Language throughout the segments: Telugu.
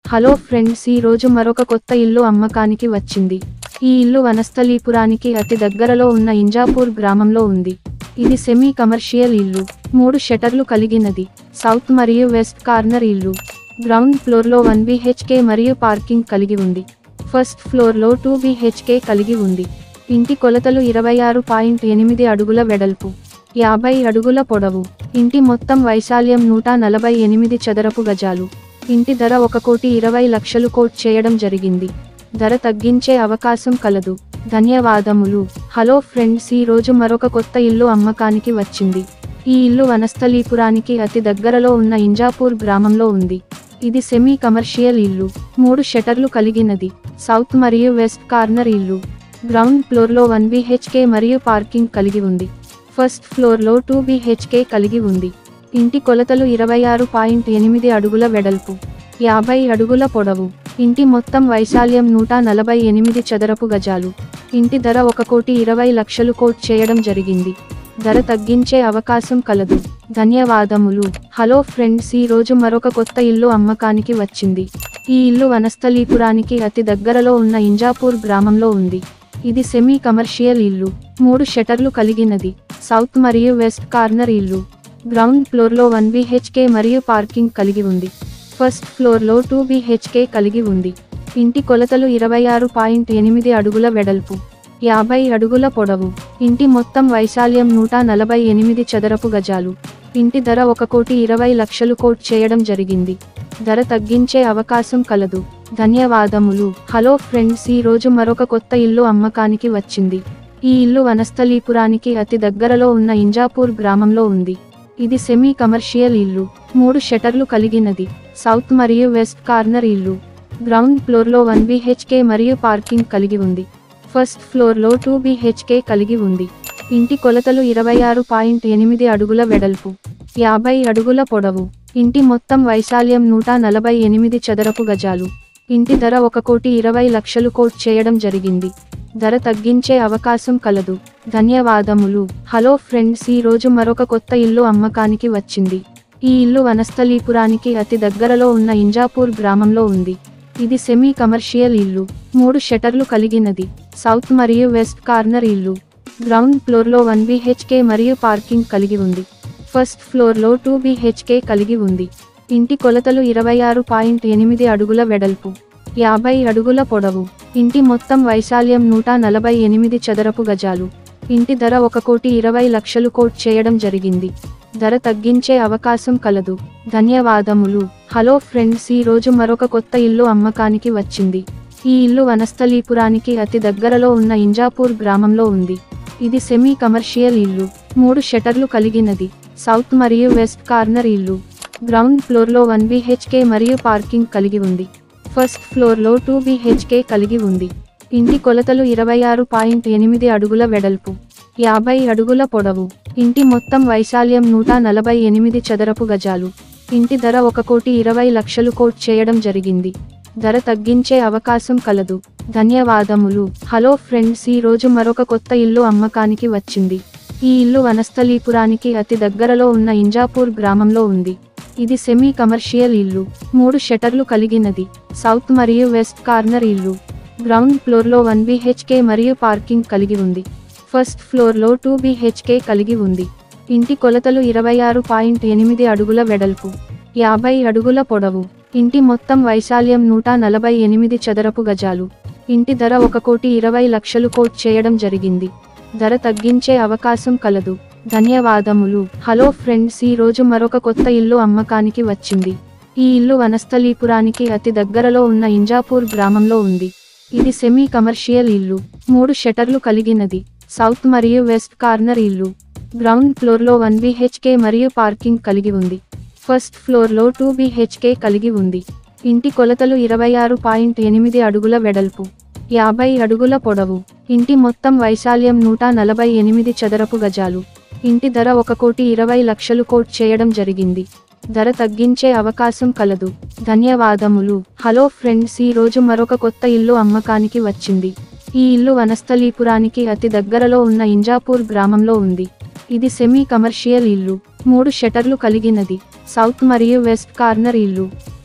హలో ఫ్రెండ్స్ ఈ రోజు మరొక కొత్త ఇల్లు అమ్మకానికి వచ్చింది ఈ ఇల్లు వనస్థలీపురానికి అతి దగ్గరలో ఉన్న ఇంజాపూర్ గ్రామంలో ఉంది ఇది సెమీ కమర్షియల్ ఇల్లు మూడు షటర్లు కలిగినది సౌత్ మరియు వెస్ట్ కార్నర్ ఇల్లు గ్రౌండ్ ఫ్లోర్లో వన్ బిహెచ్కే మరియు పార్కింగ్ కలిగి ఉంది ఫస్ట్ ఫ్లోర్లో టూ బిహెచ్కే కలిగి ఉంది ఇంటి కొలతలు ఇరవై ఆరు పాయింట్ ఎనిమిది అడుగుల వెడల్పు యాభై అడుగుల పొడవు ఇంటి మొత్తం వైశాల్యం నూట నలభై ఎనిమిది చదరపు గజాలు ఇంటి ధర ఒక కోటి ఇరవై లక్షలు కోట్ చేయడం జరిగింది ధర తగ్గించే అవకాశం కలదు ధన్యవాదములు హలో ఫ్రెండ్స్ ఈ రోజు మరొక కొత్త ఇల్లు అమ్మకానికి వచ్చింది ఈ ఇల్లు వనస్థలీపురానికి అతి దగ్గరలో ఉన్న ఇంజాపూర్ గ్రామంలో ఉంది ఇది సెమీ కమర్షియల్ ఇల్లు మూడు షటర్లు కలిగినది సౌత్ మరియు వెస్ట్ కార్నర్ ఇల్లు గ్రౌండ్ ఫ్లోర్లో వన్ బిహెచ్కే మరియు పార్కింగ్ కలిగి ఉంది ఫస్ట్ ఫ్లోర్లో టూ బిహెచ్కే కలిగి ఉంది ఇంటి కొలతలు ఇరవై ఆరు పాయింట్ ఎనిమిది అడుగుల వెడల్పు యాభై అడుగుల పొడవు ఇంటి మొత్తం వైశాల్యం నూట నలభై ఎనిమిది చదరపు గజాలు ఇంటి ధర ఒక కోటి ఇరవై లక్షలు కోట్ చేయడం జరిగింది ధర తగ్గించే అవకాశం కలదు ధన్యవాదములు హలో ఫ్రెండ్స్ ఈ రోజు మరొక కొత్త ఇల్లు అమ్మకానికి వచ్చింది ఈ ఇల్లు వనస్థలీపురానికి అతి దగ్గరలో ఉన్న ఇంజాపూర్ గ్రామంలో ఉంది ఇది సెమీ కమర్షియల్ ఇల్లు మూడు షటర్లు కలిగినది సౌత్ మరియు వెస్ట్ కార్నర్ ఇల్లు గ్రౌండ్ ఫ్లోర్లో వన్ బిహెచ్కే మరియు పార్కింగ్ కలిగి ఉంది ఫస్ట్ ఫ్లోర్లో టూ బిహెచ్కే కలిగి ఉంది ఇంటి కొలతలు ఇరవై ఆరు పాయింట్ ఎనిమిది అడుగుల వెడల్పు యాభై అడుగుల పొడవు ఇంటి మొత్తం వైశాల్యం నూట నలభై ఎనిమిది చదరపు గజాలు ఇంటి ధర ఒక కోటి ఇరవై లక్షలు కోట్ చేయడం జరిగింది ధర తగ్గించే అవకాశం కలదు ధన్యవాదములు హలో ఫ్రెండ్స్ ఈ రోజు మరొక కొత్త ఇల్లు అమ్మకానికి వచ్చింది ఈ ఇల్లు వనస్థలీపురానికి అతి దగ్గరలో ఉన్న ఇంజాపూర్ గ్రామంలో ఉంది ఇది సెమీ కమర్షియల్ ఇల్లు మూడు షటర్లు కలిగినది సౌత్ మరియు వెస్ట్ కార్నర్ ఇల్లు గ్రౌండ్ ఫ్లోర్లో వన్ బిహెచ్కే మరియు పార్కింగ్ కలిగి ఉంది ఫస్ట్ ఫ్లోర్లో టూ బిహెచ్కే కలిగి ఉంది ఇంటి కొలతలు ఇరవై ఆరు పాయింట్ ఎనిమిది అడుగుల వెడల్పు యాభై అడుగుల పొడవు ఇంటి మొత్తం వైశాల్యం నూట నలభై ఎనిమిది చదరపు గజాలు ఇంటి ధర ఒక కోటి ఇరవై లక్షలు కోట్ చేయడం జరిగింది ధర తగ్గించే అవకాశం కలదు ధన్యవాదములు హలో ఫ్రెండ్స్ ఈ రోజు మరొక కొత్త ఇల్లు అమ్మకానికి వచ్చింది ఈ ఇల్లు వనస్థలీపురానికి అతి దగ్గరలో ఉన్న ఇంజాపూర్ గ్రామంలో ఉంది ఇది సెమీ కమర్షియల్ ఇల్లు మూడు షటర్లు కలిగినది సౌత్ మరియు వెస్ట్ కార్నర్ ఇల్లు గ్రౌండ్ ఫ్లోర్లో వన్ బిహెచ్కే మరియు పార్కింగ్ కలిగి ఉంది ఫస్ట్ ఫ్లోర్లో టూ బిహెచ్కే కలిగి ఉంది ఇంటి కొలతలు ఇరవై ఆరు పాయింట్ ఎనిమిది అడుగుల వెడల్పు యాభై అడుగుల పొడవు ఇంటి మొత్తం వైశాల్యం నూట నలభై ఎనిమిది చదరపు గజాలు ఇంటి ధర ఒక కోటి ఇరవై లక్షలు కోట్ చేయడం జరిగింది ధర తగ్గించే అవకాశం కలదు ధన్యవాదములు హలో ఫ్రెండ్స్ ఈ రోజు మరొక కొత్త ఇల్లు అమ్మకానికి వచ్చింది ఈ ఇల్లు వనస్థలీపురానికి అతి దగ్గరలో ఉన్న ఇంజాపూర్ గ్రామంలో ఉంది ఇది సెమీ కమర్షియల్ ఇల్లు మూడు షటర్లు కలిగినది సౌత్ మరియు వెస్ట్ కార్నర్ ఇల్లు గ్రౌండ్ ఫ్లోర్లో వన్ బిహెచ్కే మరియు పార్కింగ్ కలిగి ఉంది ఫస్ట్ ఫ్లోర్లో టూ బిహెచ్కే కలిగి ఉంది ఇంటి కొలతలు ఇరవై ఆరు పాయింట్ ఎనిమిది అడుగుల వెడల్పు యాభై అడుగుల పొడవు ఇంటి మొత్తం వైశాల్యం నూట నలభై ఎనిమిది చదరపు గజాలు ఇంటి ధర ఒక కోటి ఇరవై లక్షలు కోట్ చేయడం జరిగింది ధర తగ్గించే అవకాశం కలదు ధన్యవాదములు హలో ఫ్రెండ్స్ ఈ రోజు మరొక కొత్త ఇల్లు అమ్మకానికి వచ్చింది ఈ ఇల్లు వనస్థలీపురానికి అతి దగ్గరలో ఉన్న ఇంజాపూర్ గ్రామంలో ఉంది ఇది సెమీ కమర్షియల్ ఇల్లు మూడు షటర్లు కలిగినది సౌత్ మరియు వెస్ట్ కార్నర్ ఇల్లు గ్రౌండ్ ఫ్లోర్లో వన్ బిహెచ్కే మరియు పార్కింగ్ కలిగి ఉంది ఫస్ట్ ఫ్లోర్లో టూ బిహెచ్కే కలిగి ఉంది ఇంటి కొలతలు ఇరవై ఆరు పాయింట్ ఎనిమిది అడుగుల వెడల్పు యాభై అడుగుల పొడవు ఇంటి మొత్తం వైశాల్యం నూట నలభై ఎనిమిది చదరపు గజాలు ఇంటి ధర ఒక కోటి ఇరవై లక్షలు కోట్ చేయడం జరిగింది ధర తగ్గించే అవకాశం కలదు ధన్యవాదములు హలో ఫ్రెండ్స్ ఈ రోజు మరొక కొత్త ఇల్లు అమ్మకానికి వచ్చింది ఈ ఇల్లు వనస్థలీపురానికి అతి దగ్గరలో ఉన్న ఇంజాపూర్ గ్రామంలో ఉంది ఇది సెమీ కమర్షియల్ ఇల్లు మూడు షటర్లు కలిగినది సౌత్ మరియు వెస్ట్ కార్నర్ ఇల్లు గ్రౌండ్ ఫ్లోర్లో వన్ బిహెచ్కే మరియు పార్కింగ్ కలిగి ఉంది ఫస్ట్ ఫ్లోర్లో టూ బిహెచ్కే కలిగి ఉంది ఇంటి కొలతలు ఇరవై ఆరు పాయింట్ ఎనిమిది అడుగుల వెడల్పు యాభై అడుగుల పొడవు ఇంటి మొత్తం వైశాల్యం నూట నలభై ఎనిమిది చదరపు గజాలు ఇంటి ధర ఒక కోటి ఇరవై లక్షలు కోట్ చేయడం జరిగింది ధర తగ్గించే అవకాశం కలదు ధన్యవాదములు హలో ఫ్రెండ్స్ ఈ రోజు మరొక కొత్త ఇల్లు అమ్మకానికి వచ్చింది ఈ ఇల్లు వనస్థలీపురానికి అతి దగ్గరలో ఉన్న ఇంజాపూర్ గ్రామంలో ఉంది ఇది సెమీ కమర్షియల్ ఇల్లు మూడు షటర్లు కలిగినది సౌత్ మరియు వెస్ట్ కార్నర్ ఇల్లు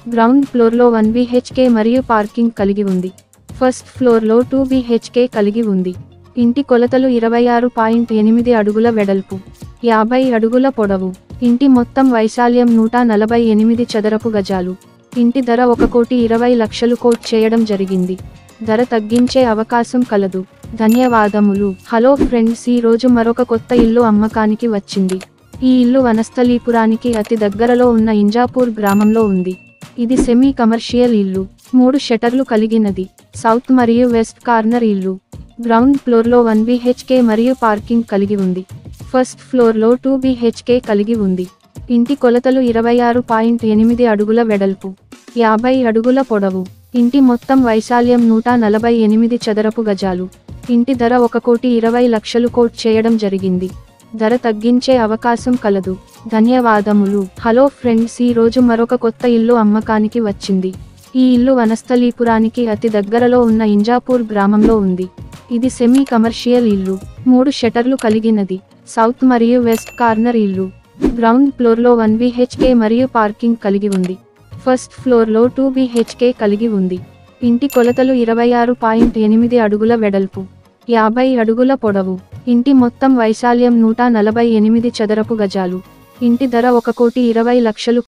గ్రౌండ్ ఫ్లోర్లో వన్ బిహెచ్కే మరియు పార్కింగ్ కలిగి ఉంది ఫస్ట్ ఫ్లోర్లో టూ బిహెచ్కే కలిగి ఉంది ఇంటి కొలతలు ఇరవై ఆరు పాయింట్ ఎనిమిది అడుగుల వెడల్పు యాభై అడుగుల పొడవు ఇంటి మొత్తం వైశాల్యం నూట నలభై ఎనిమిది చదరపు గజాలు ఇంటి ధర ఒక కోటి ఇరవై లక్షలు కోట్ చేయడం జరిగింది ధర తగ్గించే అవకాశం కలదు ధన్యవాదములు హలో ఫ్రెండ్స్ ఈ రోజు మరొక కొత్త ఇల్లు అమ్మకానికి వచ్చింది ఈ ఇల్లు వనస్థలీపురానికి అతి దగ్గరలో ఉన్న ఇంజాపూర్ గ్రామంలో ఉంది ఇది సెమీ కమర్షియల్ ఇల్లు మూడు షటర్లు కలిగినది సౌత్ మరియు వెస్ట్ కార్నర్ ఇల్లు గ్రౌండ్ ఫ్లోర్లో వన్ బిహెచ్కే మరియు పార్కింగ్ కలిగి ఉంది ఫస్ట్ ఫ్లోర్లో టూ బిహెచ్కే కలిగి ఉంది ఇంటి కొలతలు ఇరవై ఆరు పాయింట్ ఎనిమిది అడుగుల వెడల్పు యాభై అడుగుల పొడవు ఇంటి మొత్తం వైశాల్యం నూట నలభై ఎనిమిది చదరపు గజాలు ఇంటి ధర ఒక కోటి ఇరవై లక్షలు కోట్ చేయడం జరిగింది ధర తగ్గించే అవకాశం కలదు ధన్యవాదములు హలో ఫ్రెండ్స్ ఈ రోజు మరొక కొత్త ఇల్లు అమ్మకానికి వచ్చింది ఈ ఇల్లు వనస్థలీపురానికి అతి దగ్గరలో ఉన్న ఇంజాపూర్ గ్రామంలో ఉంది ఇది సెమీ కమర్షియల్ ఇల్లు మూడు షటర్లు కలిగినది సౌత్ మరియు వెస్ట్ కార్నర్ ఇల్లు గ్రౌండ్ ఫ్లోర్లో వన్ బిహెచ్కే మరియు పార్కింగ్ కలిగి ఉంది ఫస్ట్ ఫ్లోర్లో టూ బిహెచ్కే కలిగి ఉంది ఇంటి కొలతలు ఇరవై ఆరు పాయింట్ ఎనిమిది అడుగుల వెడల్పు యాభై అడుగుల పొడవు ఇంటి మొత్తం వైశాల్యం నూట నలభై ఎనిమిది చదరపు గజాలు ఇంటి ధర ఒక కోటి ఇరవై లక్షలు